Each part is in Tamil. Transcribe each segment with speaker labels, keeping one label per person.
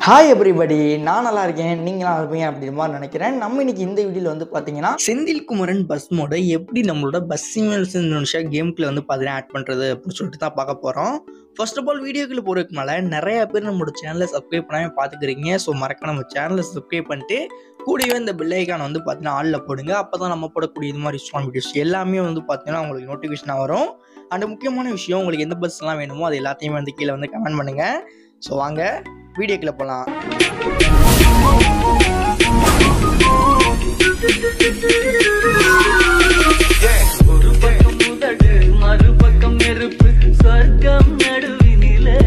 Speaker 1: ஹாய் எவ்ரிபடி நான் நல்லா இருக்கேன் நீங்களாம் இருப்பீங்க அப்படின்ற மாதிரி நினைக்கிறேன் நம்ம இன்னைக்கு இந்த வீடியோவில் வந்து பார்த்தீங்கன்னா செந்தில் குமரன் பஸ் மோட எப்படி நம்மளோட பஸ் இந்தோனேஷியா கேம்குள்ள வந்து பார்த்தீங்கன்னா ஆட் பண்ணுறது அப்படின்னு சொல்லிட்டு தான் பார்க்க போகிறோம் ஃபர்ஸ்ட் ஆஃப் ஆல் வீடியோக்குள்ள போகிறதுக்கு மேலே நிறைய பேர் நம்மளோட சேனலை சப்ஸ்கிரைப் பண்ணாமல் பார்த்துக்கிறீங்க ஸோ மறக்க நம்ம சேனலை சப்ஸ்கிரைப் பண்ணிட்டு கூடவே இந்த பெல் ஐக்கான் வந்து பார்த்தீங்கன்னா ஆளில் போடுங்க அப்போ தான் நம்ம போடக்கூடிய இது மாதிரி யூஸ்ஃபுல்லான வீடியோஸ் எல்லாமே வந்து பார்த்தீங்கன்னா உங்களுக்கு நோட்டிஃபிகேஷனாக வரும் அண்ட் முக்கியமான விஷயம் உங்களுக்கு எந்த பஸ்லாம் வேணுமோ அது எல்லாத்தையுமே வந்து கீழே வந்து கமெண்ட் பண்ணுங்கள் ஸோ வாங்க வீடியோக்குள்ள போகலாம்
Speaker 2: ஒரு பக்கம் முதடு மறுபக்கம் நெருப்பு சொர்க்கம் நடுவினிலே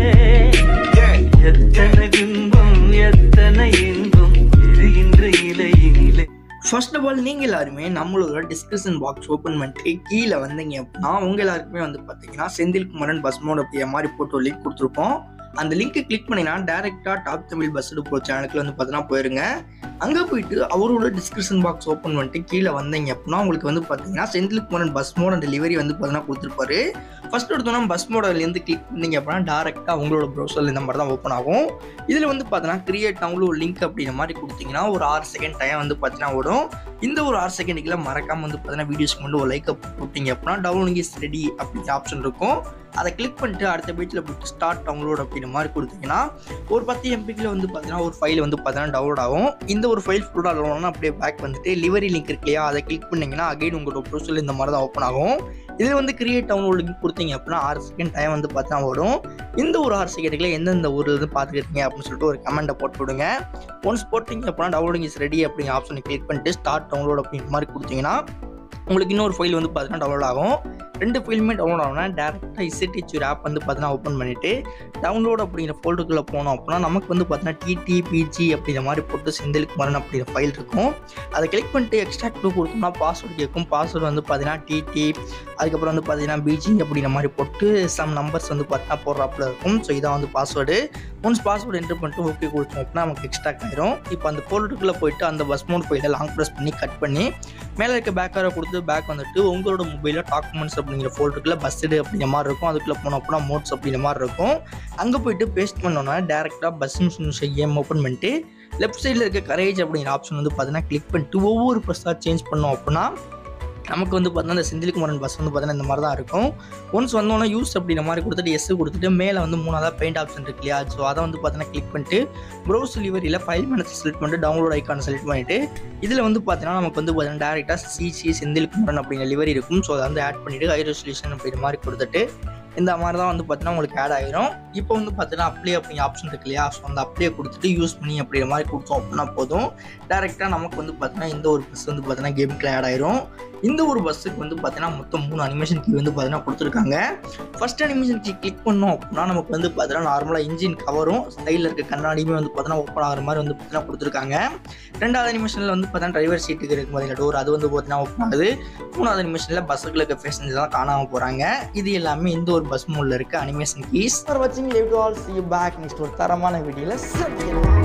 Speaker 2: எத்தனை துன்பம் எத்தனை இன்பம் எரிகின்ற இலையினிலே
Speaker 1: ஃபர்ஸ்ட் ஆஃப் ஆல் நீங்கள் எல்லாருமே நம்மளோட டிஸ்கிரிப்ஷன் பாக்ஸ் ஓப்பன் பண்ணிட்டு கீழே வந்தீங்க அப்படின்னா உங்க எல்லாருக்குமே வந்து பார்த்தீங்கன்னா செந்தில் குமரன் பஸ் மோட் அப்படிங்கிற மாதிரி போட்டு ஒரு லிங்க் கொடுத்துருப்போம் அந்த லிங்க்கை கிளிக் பண்ணினா டேரெக்டாக டாப் தமிழ் பஸ் ப்ரோ சேனலுக்கு வந்து பார்த்தீங்கன்னா போயிருங்க அங்கே போயிட்டு அவரோட டிஸ்கிரிப்ஷன் பாக்ஸ் ஓப்பன் பண்ணிட்டு கீழே வந்தீங்க அப்படின்னா உங்களுக்கு வந்து பார்த்தீங்கன்னா செந்தில் குமரன் பஸ் மோட் அந்த டெலிவரி வந்து பார்த்தீங்கன்னா கொடுத்துருப்பாரு ஃபர்ஸ்ட் எடுத்தோன்னா பஸ் மோடலேருந்து கிளிக் பண்ணீங்க அப்படின்னா டேரெக்டாக உங்களோட ப்ரௌசரில் இந்த மாதிரி தான் ஓப்பன் ஆகும் இதில் வந்து பார்த்தீங்கன்னா கிரியேட் டவுன்லோட் லிங்க் அப்படிங்கிற மாதிரி கொடுத்தீங்கன்னா ஒரு ஆறு செகண்ட் டைம் வந்து பார்த்தீங்கன்னா ஓடும் இந்த ஒரு ஆறு செகண்டுக்குள்ள மறக்காம வந்து பார்த்தீங்கன்னா வீடியோஸ்க்கு வந்து ஒரு லைக் போட்டீங்க அப்படின்னா டவுன்லோடிங் இஸ் ரெடி அப்படிங்கிற ஆப்ஷன் இருக்கும் அதை கிளிக் பண்ணிட்டு அடுத்த பேஜில் போட்டு ஸ்டார்ட் டவுன்லோட் அப்படிங்கிற மாதிரி கொடுத்தீங்கன்னா ஒரு பத்து எம்பிக்கில் வந்து பார்த்தீங்கன்னா ஒரு ஃபைல் வந்து பார்த்தீங்கன்னா டவுன்லோட் ஆகும் இந்த ஒரு ஃபைல் ஃபுல்லாக டவுன்லோட் ஆனால் அப்படியே பேக் வந்துட்டு லிவரி லிங்க் இருக்கு இல்லையா அதை கிளிக் பண்ணீங்கன்னா அகைன் உங்களோட ப்ரொசல் இந்த மாதிரி தான் ஓப்பன் ஆகும் இதில் வந்து கிரியேட் டவுன்லோட் லிங்க் கொடுத்தீங்க அப்படின்னா ஆறு செகண்ட் டைம் வந்து பார்த்தீங்கன்னா வரும் இந்த ஒரு ஆறு செகண்டுக்குள்ள எந்தெந்த ஊரில் இருந்து பார்த்துக்கிறீங்க அப்படின்னு சொல்லிட்டு ஒரு கமெண்ட்டை போட்டு விடுங்க ஒன்ஸ் போட்டிங்க அப்படின்னா டவுன்லோடிங் இஸ் ரெடி அப்படிங்கிற ஆப்ஷனை கிளிக் பண்ணிட்டு ஸ்டார்ட் டவுன்லோட் அப்படிங்கிற மாதிரி கொடுத்தீங்கன்னா உங்களுக்கு இன்னொரு ஃபைல் வந்து பார்த்தீங்கன்னா டவுன்லோட் ஆகும் ரெண்டு ஃபைலுமே டவுன்லோட் ஆகும்னா டேரெக்டாக இசட்டிச்சூர் ஆப் வந்து பார்த்தீங்கன்னா ஓப்பன் பண்ணிவிட்டு டவுன்லோட் அப்படிங்கிற ஃபோல்டருக்குள்ளே போனோம் அப்படின்னா நமக்கு வந்து பார்த்தீங்கன்னா டிடிபிஜி அப்படிங்கிற மாதிரி போட்டு செந்தில் குமரன் அப்படிங்கிற ஃபைல் இருக்கும் அதை கிளிக் பண்ணிட்டு எக்ஸ்ட்ராக்ட் டூ கொடுத்தோம்னா பாஸ்வேர்டு கேட்கும் பாஸ்வேர்டு வந்து பார்த்தீங்கன்னா டிடி அதுக்கப்புறம் வந்து பார்த்தீங்கன்னா பிஜி அப்படிங்கிற மாதிரி போட்டு சம் நம்பர்ஸ் வந்து பார்த்தீங்கன்னா போடுறாப்புல இருக்கும் ஸோ இதான் வந்து பாஸ்வேர்டு ஒன்ஸ் பாஸ்வேர்டு என்டர் பண்ணிட்டு ஓகே கொடுத்தோம் அப்படின்னா நமக்கு எக்ஸ்ட்ராக்ட் ஆயிரும் இப்போ அந்த ஃபோல்டருக்குள்ளே போயிட்டு அந்த பஸ் மோட் ஃபைலை லாங் ப்ரெஸ் பண்ணி கட் பண்ணி மேலே இருக்க பேக்கரை கொடுத்து பேக் வந்துட்டு உங்களோட மொபைலில் டாக்குமெண்ட்ஸ் அப்படிங்கிற ஃபோல்டருக்குள்ள பஸ்ஸு அப்படிங்கிற மாதிரி இருக்கும் அதுக்குள்ளே போனோம் அப்படின்னா மோட்ஸ் அப்படிங்கிற மாதிரி இருக்கும் அங்கே போயிட்டு பேஸ்ட் பண்ணோன்னா டேரெக்டாக பஸ் இன்சூரன்ஸ் கேம் ஓப்பன் பண்ணிட்டு லெஃப்ட் சைடில் இருக்க கரேஜ் அப்படிங்கிற ஆப்ஷன் வந்து பார்த்தீங்கன்னா கிளிக் பண்ணிட்டு ஒவ்வொரு பஸ்ஸாக சேஞ்ச் பண்ணோம் அப்படின்னா நமக்கு வந்து பார்த்தீங்கன்னா இந்த செந்தில் குமரன் பஸ் வந்து பார்த்தீங்கன்னா இந்த மாதிரி தான் இருக்கும் ஒன்ஸ் வந்தோன்னா யூஸ் அப்படிங்கிற மாதிரி கொடுத்துட்டு எஸ் கொடுத்துட்டு மேலே வந்து மூணாவது பெயிண்ட் ஆப்ஷன் இருக்கு இல்லையா ஸோ அதை வந்து பார்த்தீங்கன்னா கிளிக் பண்ணிட்டு ப்ரௌஸ் லிவரியில் ஃபைல் மேனேஜர் செலக்ட் பண்ணிட்டு டவுன்லோட் ஐக்கான செலக்ட் பண்ணிட்டு இதில் வந்து பார்த்தீங்கன்னா நமக்கு வந்து பார்த்தீங்கன்னா டேரெக்டாக சிசி செந்தில் குமரன் அப்படிங்கிற லிவரி இருக்கும் ஸோ அதை வந்து ஆட் பண்ணிவிட்டு ஹை ரெசல்யூஷன் அப்படிங்கிற மாதிரி கொடுத்துட்டு இந்த மாதிரி தான் வந்து பார்த்தீங்கன்னா உங்களுக்கு ஆட் ஆயிரும் இப்போ வந்து பார்த்தீங்கன்னா அப்ளை அப்படிங்கிற ஆப்ஷன் இருக்கு இல்லையா ஸோ அந்த அப்ளை கொடுத்துட்டு யூஸ் பண்ணி அப்படிங்கிற மாதிரி கொடுத்தோம் அப்படின்னா போதும் டேரெக்டாக நமக்கு வந்து பார்த்தீங்கன்னா இந்த ஒரு பஸ் வந்து பார்த்தீங்கன்னா கேமுக்குள்ள ஆட் ஆயிரும் இந்த ஒரு பஸ்ஸுக்கு வந்து பார்த்தீங்கன்னா மொத்தம் மூணு அனிமேஷன் கீ வந்து பார்த்தீங்கன்னா கொடுத்துருக்காங்க ஃபர்ஸ்ட் அனிமேஷன் கீ கிளிக் பண்ணோம் அப்படின்னா நமக்கு வந்து பார்த்தீங்கன்னா நார்மலாக இன்ஜின் கவரும் சைடில் இருக்க கண்ணாடியுமே வந்து பார்த்தீங்கன்னா ஓப்பன் ஆகிற மாதிரி வந்து பார்த்தீங்கன்னா கொடுத்துருக்காங்க ரெண்டாவது அனிமேஷனில் வந்து பார்த்தீங்கன்னா டிரைவர் சீட்டுக்கு இருக்கும் பார்த்தீங்கன்னா டோர் அது வந்து பார்த்தீங்கன்னா ஓப்பன் ஆகுது மூணாவது அனிமேஷனில் பஸ்ஸுக்குள்ள இருக்க ஃபேஷன்ஸ் தான் காணாமல் போகிறாங்க இது எல்லாமே இந்த ஒரு பஸ் மோடில் இருக்க அனிமேஷன் கீஸ் ஃபார் வாட்சிங் live to all see back next ஒரு தரமான வீடியோவில்